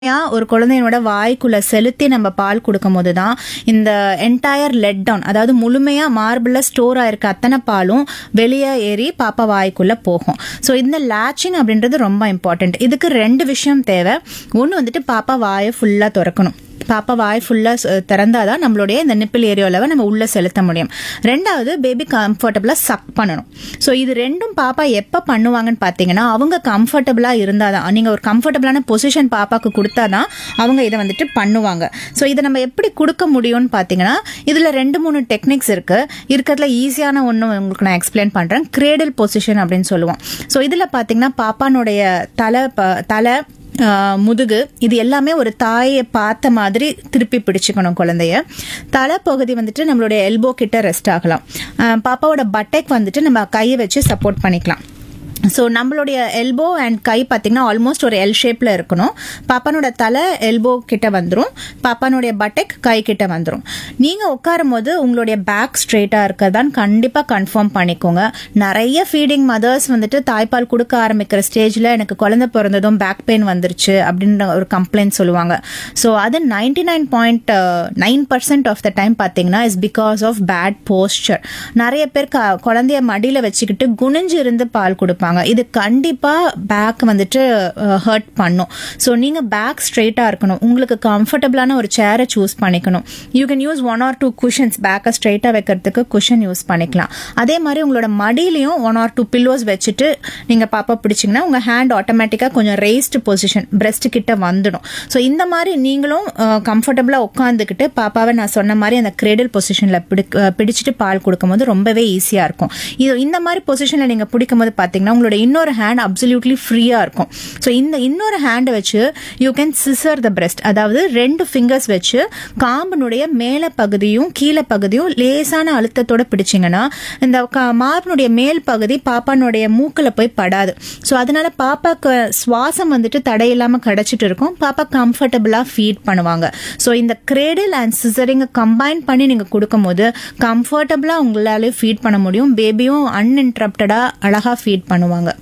முழுமையா ஒரு குழந்தையோட வாய்க்குள்ள செலுத்தி நம்ம பால் கொடுக்கும் போது தான் இந்த என்டையர் லெட் டவுன் அதாவது முழுமையா மார்பிள்ல ஸ்டோர் ஆயிருக்க அத்தனை பாலும் வெளியே ஏறி பாப்பா வாய்க்குள்ள போகும் ஸோ இந்த லேச்சிங் அப்படின்றது ரொம்ப இம்பார்ட்டன்ட் இதுக்கு ரெண்டு விஷயம் தேவை ஒன்று வந்துட்டு பாப்பா வாயை ஃபுல்லா திறக்கணும் பாப்பா வாய் ஃபுல்லாக திறந்தாதான் நம்மளுடைய இந்த நிப்பிள் ஏரியாவில் நம்ம உள்ளே செலுத்த முடியும் ரெண்டாவது பேபி கம்ஃபர்டபுளாக சக் பண்ணணும் ஸோ இது ரெண்டும் பாப்பா எப்போ பண்ணுவாங்கன்னு பார்த்தீங்கன்னா அவங்க கம்ஃபர்டபுளாக இருந்தால் தான் நீங்கள் ஒரு கம்ஃபர்டபுளான பொசிஷன் பாப்பாக்கு கொடுத்தா தான் அவங்க இதை வந்துட்டு பண்ணுவாங்க ஸோ இதை நம்ம எப்படி கொடுக்க முடியும்னு பார்த்தீங்கன்னா இதில் ரெண்டு மூணு டெக்னிக்ஸ் இருக்குது இருக்கிறதுல ஈஸியான ஒன்று உங்களுக்கு நான் எக்ஸ்பிளைன் பண்ணுறேன் கிரேடல் பொசிஷன் அப்படின்னு சொல்லுவோம் ஸோ இதில் பார்த்தீங்கன்னா பாப்பானுடைய தலை ப- தலை ஆஹ் முதுகு இது எல்லாமே ஒரு தாயை பார்த்த மாதிரி திருப்பி பிடிச்சுக்கணும் குழந்தைய தலைப்பகுதி வந்துட்டு நம்மளுடைய எல்போ கிட்ட ரெஸ்ட் ஆகலாம் ஆஹ் பாப்பாவோட பட்டைக்கு வந்துட்டு நம்ம கையை வச்சு சப்போர்ட் பண்ணிக்கலாம் ஸோ நம்மளுடைய எல்போ அண்ட் கை பார்த்தீங்கன்னா ஆல்மோஸ்ட் ஒரு எல் ஷேப்பில் இருக்கணும் பாப்பானோட தலை எல்போ கிட்ட வந்துடும் பாப்பானுடைய பட்டெக் கை கிட்ட வந்துடும் நீங்கள் உட்காரும் போது உங்களுடைய பேக் ஸ்ட்ரெயிட்டாக இருக்கதான் கண்டிப்பாக கன்ஃபார்ம் பண்ணிக்கோங்க நிறைய ஃபீடிங் மதர்ஸ் வந்துட்டு தாய்ப்பால் கொடுக்க ஆரம்பிக்கிற ஸ்டேஜில் எனக்கு குழந்தை பிறந்ததும் பேக் பெயின் வந்துருச்சு அப்படின்ற ஒரு கம்ப்ளைண்ட் சொல்லுவாங்க ஸோ அது ninety nine point nine percent of the time பார்த்தீங்கன்னா is because of bad posture நிறைய பேர் க- குழந்தைய மடியில் வச்சுக்கிட்டு குனிஞ்சு இருந்து பால் கொடுப்பாங்க இது கண்டிப்பாக பேக் வந்துட்டு ஹர்ட் பண்ணும் ஸோ நீங்கள் பேக் ஸ்ட்ரெயிட்டாக இருக்கணும் உங்களுக்கு கம்ஃபர்டபுளான ஒரு சேரை சூஸ் பண்ணிக்கணும் you can use one or two cushions பேக்கை ஸ்ட்ரெயிட்டாக வைக்கிறதுக்கு குஷன் யூஸ் பண்ணிக்கலாம் அதே மாதிரி உங்களோட மடியிலையும் ஒன் ஆர் டூ பில்லோஸ் வச்சுட்டு நீங்கள் பாப்பா பிடிச்சிங்கன்னா உங்கள் ஹேண்ட் ஆட்டோமேட்டிக்காக கொஞ்சம் ரேஸ்டு பொசிஷன் பிரஸ்ட் கிட்ட வந்துடும் ஸோ இந்த மாதிரி நீங்களும் கம்ஃபர்டபுளாக உட்காந்துக்கிட்டு பாப்பாவை நான் சொன்ன மாதிரி அந்த கிரேடல் பொசிஷனில் பிடி அஹ் பிடிச்சிட்டு பால் கொடுக்கும்போது ரொம்பவே ஈஸியாக இருக்கும் இது இந்த மாதிரி பொசிஷனில் நீங்கள் பிடிக்கும் போது பார்த்தீங்கன்னா உங்களோட இன்னொரு ஹேண்ட் அப்சல்யூட்லி ஃப்ரீயாக இருக்கும் ஸோ இந்த இன்னொரு ஹேண்டை வச்சு you can scissor the breast அதாவது ரெண்டு ஃபிங்கர்ஸ் வச்சு காம்பினுடைய மேலே பகுதியும் கீழே பகுதியும் லேசான அழுத்தத்தோட பிடிச்சிங்கன்னா இந்த க- மார்பினுடைய மேல் பகுதி பாப்பானுடைய மூக்கில் போய் படாது ஸோ அதனால பாப்பாக்கு சுவாசம் வந்துட்டு தடையில்லாமல் கிடைச்சிட்டு இருக்கும் பாப்பா கம்ஃபர்டபுளாக ஃபீட் பண்ணுவாங்க ஸோ இந்த கிரேடில் அண்ட் சிசரிங்கை கம்பைன் பண்ணி நீங்கள் கொடுக்கும்போது கம்ஃபர்டபுளாக உங்களாலே ஃபீட் பண்ண முடியும் பேபியும் அன்இன்டரப்டடாக அழகாக ஃபீட் பண்ணுவாங்க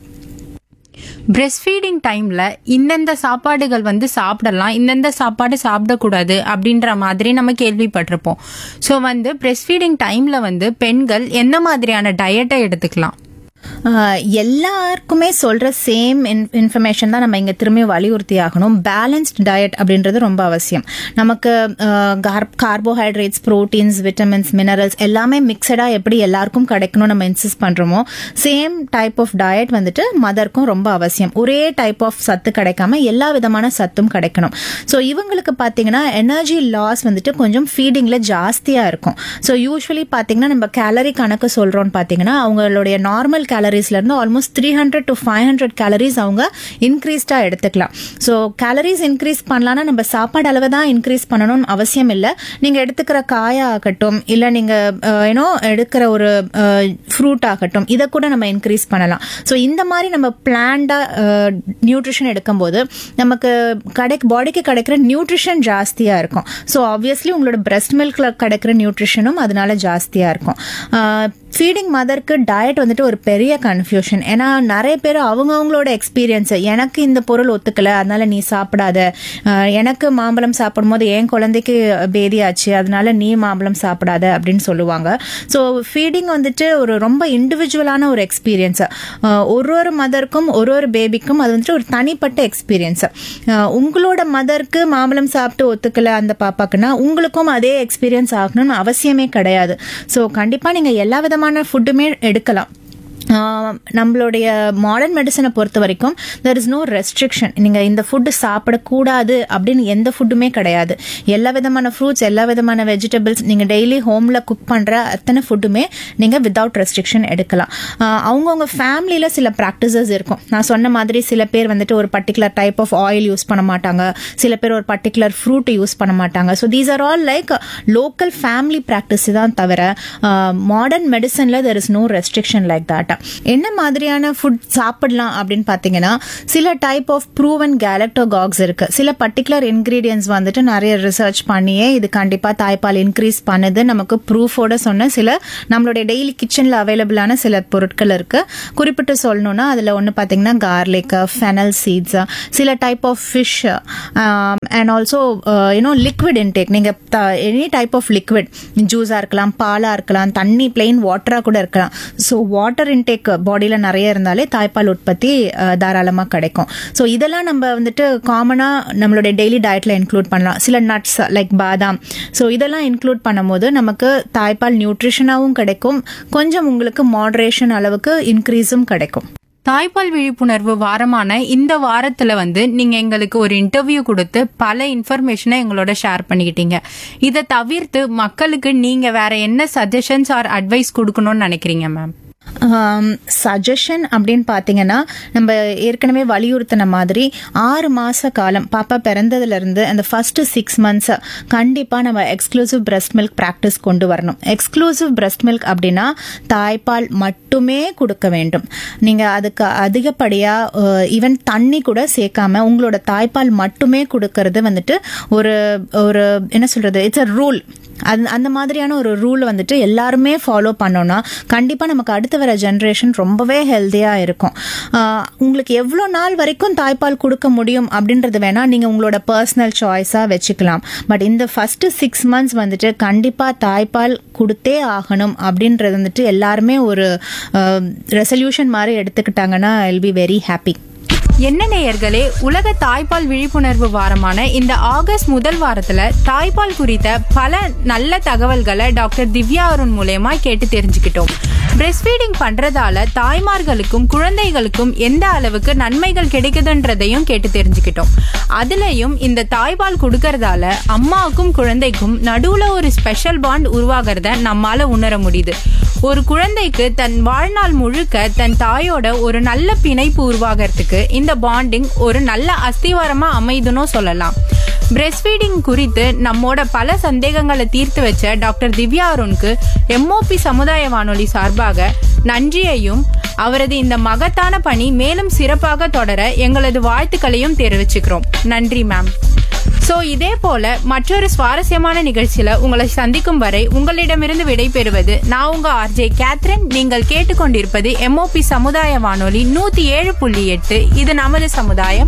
பிரஸ்ட் ஃபீடிங் டைம்ல இந்தந்த சாப்பாடுகள் வந்து சாப்பிடலாம் இந்தந்த சாப்பாடு சாப்பிடக்கூடாது அப்படின்ற மாதிரி நம்ம கேள்விப்பட்டிருப்போம் ஸோ வந்து பிரஸ்ட் ஃபீடிங் டைம்ல வந்து பெண்கள் எந்த மாதிரியான டயட்டை எடுத்துக்கலாம் ஆஹ் எல்லாருக்குமே சொல்ற சேம் இன்ஃபர்மேஷன் தான் நம்ம இங்க திரும்பி வலியுறுத்தி ஆகணும் பேலன்ஸ்ட் டயட் அப்படின்றது ரொம்ப அவசியம் நமக்கு கார்போஹைட்ரேட்ஸ் புரோட்டீன்ஸ் விட்டமின்ஸ் மினரல்ஸ் எல்லாமே மிக்சடா எப்படி எல்லாருக்கும் கிடைக்கணும் நம்ம இன்சிஸ்ட் பண்றோமோ சேம் டைப் ஆஃப் டயட் வந்துட்டு மதருக்கும் ரொம்ப அவசியம் ஒரே டைப் ஆஃப் சத்து கிடைக்காம எல்லா விதமான சத்தும் கிடைக்கணும் ஸோ இவங்களுக்கு பார்த்தீங்கன்னா எனர்ஜி லாஸ் வந்துட்டு கொஞ்சம் ஃபீடிங்ல ஜாஸ்தியா இருக்கும் ஸோ யூஸ்வலி பார்த்தீங்கன்னா நம்ம கேலரி கணக்கு சொல்றோம்னு பார்த்தீங்கன்னா அவங்களுடைய நார்மல் கேலரிஸ்ல இருந்து almost three hundred to five hundred calories அவங்க இன்க்ரீஸ்டா எடுத்துக்கலாம் ஸோ கேலரிஸ் இன்க்ரீஸ் பண்ணலாம்னா நம்ம சாப்பாடு அளவு தான் இன்க்ரீஸ் பண்ணணும்னு அவசியம் இல்லை நீங்க எடுத்துக்கிற காயா ஆகட்டும் இல்ல நீங்க ஏன்னோ எடுக்கிற ஒரு ஃப்ரூட் ஆகட்டும் இதை கூட நம்ம இன்க்ரீஸ் பண்ணலாம் ஸோ இந்த மாதிரி நம்ம பிளான்டா நியூட்ரிஷன் எடுக்கும்போது நமக்கு கடை பாடிக்கு கிடைக்கிற நியூட்ரிஷன் ஜாஸ்தியா இருக்கும் ஸோ ஆப்வியஸ்லி உங்களோட பிரஸ்ட் மில்க்ல கிடைக்கிற நியூட்ரிஷனும் அதனால ஜாஸ்தியா இருக்கும் ஃபீடிங் மதருக்கு டயட் வந்துட்டு ஒரு பெரிய கன்ஃபியூஷன் ஏன்னா நிறைய பேர் அவங்கவுங்களோட எக்ஸ்பீரியன்ஸ் எனக்கு இந்த பொருள் ஒத்துக்கல அதனால நீ சாப்பிடாத ஆஹ் எனக்கு மாம்பழம் சாப்பிடும்போது என் குழந்தைக்கு பேதியாச்சு அதனால நீ மாம்பழம் சாப்பிடாத அப்படின்னு சொல்லுவாங்க ஸோ ஃபீடிங் வந்துட்டு ஒரு ரொம்ப இண்டிவிஜுவலான ஒரு எக்ஸ்பீரியன்ஸ் ஒரு ஒரு மதருக்கும் ஒரு ஒரு பேபிக்கும் அது வந்துட்டு ஒரு தனிப்பட்ட எக்ஸ்பீரியன்ஸ் உங்களோட மதருக்கு மாம்பழம் சாப்பிட்டு ஒத்துக்கல அந்த பாப்பாக்குன்னா உங்களுக்கும் அதே எக்ஸ்பீரியன்ஸ் ஆகணும்னு அவசியமே கிடையாது ஸோ கண்டிப்பாக நீங்கள் எல்லா விதமான ஃபுட்டுமே எடுக்கலாம் ஆஹ் நம்மளுடைய மாடர்ன் மெடிசனை பொறுத்த வரைக்கும் தெர் இஸ் நோ ரெஸ்ட்ரிக்ஷன் நீங்கள் இந்த ஃபுட்டு சாப்பிடக்கூடாது அப்படின்னு எந்த ஃபுட்டுமே கிடையாது எல்லா விதமான ஃப்ரூட்ஸ் எல்லா விதமான வெஜிடபிள்ஸ் நீங்கள் டெய்லி ஹோமில் குக் பண்ணுற அத்தனை ஃபுட்டுமே நீங்கள் வித்தவுட் ரெஸ்ட்ரிக்ஷன் எடுக்கலாம் ஆஹ் அவங்கவுங்க ஃபேமிலியில் சில ப்ராக்டிசஸ் இருக்கும் நான் சொன்ன மாதிரி சில பேர் வந்துட்டு ஒரு particular type of oil use பண்ண மாட்டாங்க சில பேர் ஒரு பர்டிகுலர் ஃப்ரூட் யூஸ் பண்ண மாட்டாங்க so these are all like local family practice தான் தவிர மாடர்ன் மெடிசனில் there is no restriction like that மாட்டேன் என்ன மாதிரியான ஃபுட் சாப்பிடலாம் அப்படின்னு பார்த்தீங்கன்னா சில டைப் ஆஃப் ப்ரூவன் கேலக்டோகாக்ஸ் இருக்கு சில பர்டிகுலர் இன்கிரீடியன்ஸ் வந்துட்டு நிறைய ரிசர்ச் பண்ணியே இது கண்டிப்பா தாய்ப்பால் இன்க்ரீஸ் பண்ணுது நமக்கு ப்ரூஃபோட சொன்ன சில நம்மளுடைய டெய்லி கிச்சன்ல அவைலபிளான சில பொருட்கள் இருக்கு குறிப்பிட்டு சொல்லணும்னா அதுல ஒன்று பார்த்தீங்கன்னா கார்லிக் ஃபெனல் சீட்ஸ் சில type of fish and also you know liquid intake நீங்க எனி டைப் ஆஃப் லிக்விட் ஜூஸா இருக்கலாம் பாலா இருக்கலாம் தண்ணி பிளெயின் வாட்டரா கூட இருக்கலாம் ஸோ வாட்டர் இன்டேக் பாடியில நிறைய இருந்தாலே தாய்ப்பால் உற்பத்தி அஹ், தாராளமா கிடைக்கும் ஸோ இதெல்லாம் நம்ம வந்துட்டு காமனா நம்மளுடைய டெய்லி டயட்ல இன்க்ளூட் பண்ணலாம் சில நட்ஸ் லைக் பாதாம் ஸோ இதெல்லாம் இன்க்ளூட் பண்ணும்போது நமக்கு தாய்ப்பால் நியூட்ரிஷனாகவும் கிடைக்கும் கொஞ்சம் உங்களுக்கு மாடரேஷன் அளவுக்கு இன்க்ரீஸும் கிடைக்கும் தாய்ப்பால் விழிப்புணர்வு வாரமான இந்த வாரத்துல வந்து நீங்க எங்களுக்கு ஒரு இன்டர்வியூ கொடுத்து பல இன்ஃபர்மேஷனை எங்களோட ஷேர் பண்ணிக்கிட்டீங்க இதை தவிர்த்து மக்களுக்கு நீங்க வேற என்ன சஜஷன்ஸ் ஆர் அட்வைஸ் கொடுக்கணும்னு நினைக்கிறீங்க மேம் சஜஷன் அப்படின்னு பார்த்தீங்கன்னா நம்ம ஏற்கனவே வலியுறுத்தின மாதிரி ஆறு மாச காலம் பாப்பா பிறந்ததுல இருந்து அந்த ஃபர்ஸ்ட் சிக்ஸ் மந்த்ஸ் கண்டிப்பா நம்ம எக்ஸ்க்ளூசிவ் பிரஸ்ட் மில்க் ப்ராக்டிஸ் கொண்டு வரணும் எக்ஸ்க்ளூசிவ் பிரஸ்ட் மில்க் அப்படின்னா தாய்ப்பால் மட்டுமே கொடுக்க வேண்டும் நீங்க அதுக்கு அதிகப்படியா ஈவன் தண்ணி கூட சேர்க்காம உங்களோட தாய்ப்பால் மட்டுமே கொடுக்கறது வந்துட்டு ஒரு ஒரு என்ன சொல்றது இட்ஸ் அ ரூல் அந்த அந்த மாதிரியான ஒரு ரூல் வந்துட்டு எல்லாருமே ஃபாலோ பண்ணோம்னா கண்டிப்பா நமக்கு அடுத்து வர ஜென்ரேஷன் ரொம்பவே ஹெல்த்தியா இருக்கும் ஆஹ் உங்களுக்கு எவ்வளோ நாள் வரைக்கும் தாய்ப்பால் கொடுக்க முடியும் அப்படின்றது வேணா நீங்க உங்களோட பர்சனல் சாய்ஸா வச்சுக்கலாம் பட் இந்த ஃபர்ஸ்ட் சிக்ஸ் மந்த்ஸ் வந்துட்டு கண்டிப்பா தாய்ப்பால் கொடுத்தே ஆகணும் அப்படின்றது வந்துட்டு எல்லாருமே ஒரு ரெசல்யூஷன் மாதிரி எடுத்துக்கிட்டாங்கன்னா ஐல் பி வெரி ஹாப்பி என்ன நேயர்களே உலக தாய்ப்பால் விழிப்புணர்வு வாரமான இந்த ஆகஸ்ட் முதல் வாரத்துல தாய்ப்பால் குறித்த பல நல்ல தகவல்களை டாக்டர் திவ்யா அருண் மூலயமா கேட்டு தெரிஞ்சுக்கிட்டோம் பிரஸ்ட் ஃபீடிங் பண்றதால தாய்மார்களுக்கும் குழந்தைகளுக்கும் எந்த அளவுக்கு நன்மைகள் கிடைக்குதுன்றதையும் கேட்டு தெரிஞ்சுக்கிட்டோம் அதுலயும் இந்த தாய்ப்பால் கொடுக்கறதால அம்மாவுக்கும் குழந்தைக்கும் நடுவுல ஒரு ஸ்பெஷல் பாண்ட் உருவாகிறத நம்மால உணர முடியுது ஒரு குழந்தைக்கு தன் வாழ்நாள் முழுக்க தன் தாயோட ஒரு நல்ல பிணைப்பு உருவாகிறதுக்கு இந்த பாண்டிங் ஒரு நல்ல அஸ்திவாரமா அமைதுன்னு சொல்லலாம் பிரஸ்ட் ஃபீடிங் குறித்து நம்மோட பல சந்தேகங்களை தீர்த்து வச்ச டாக்டர் திவ்யா அருணுக்கு எம்ஓபி சமுதாய வானொலி சார்பாக நன்றியையும் அவரது இந்த மகத்தான பணி மேலும் சிறப்பாக தொடர எங்களது வாழ்த்துக்களையும் தெரிவிச்சுக்கிறோம் நன்றி மேம் சோ இதே போல மற்றொரு சுவாரஸ்யமான நிகழ்ச்சியில உங்களை சந்திக்கும் வரை உங்களிடமிருந்து விடைபெறுவது நான் உங்க ஆர்ஜே கேத்ரின் நீங்கள் கேட்டுக்கொண்டிருப்பது எம்ஓபி சமுதாய வானொலி நூத்தி ஏழு புள்ளி எட்டு இது நமது சமுதாயம்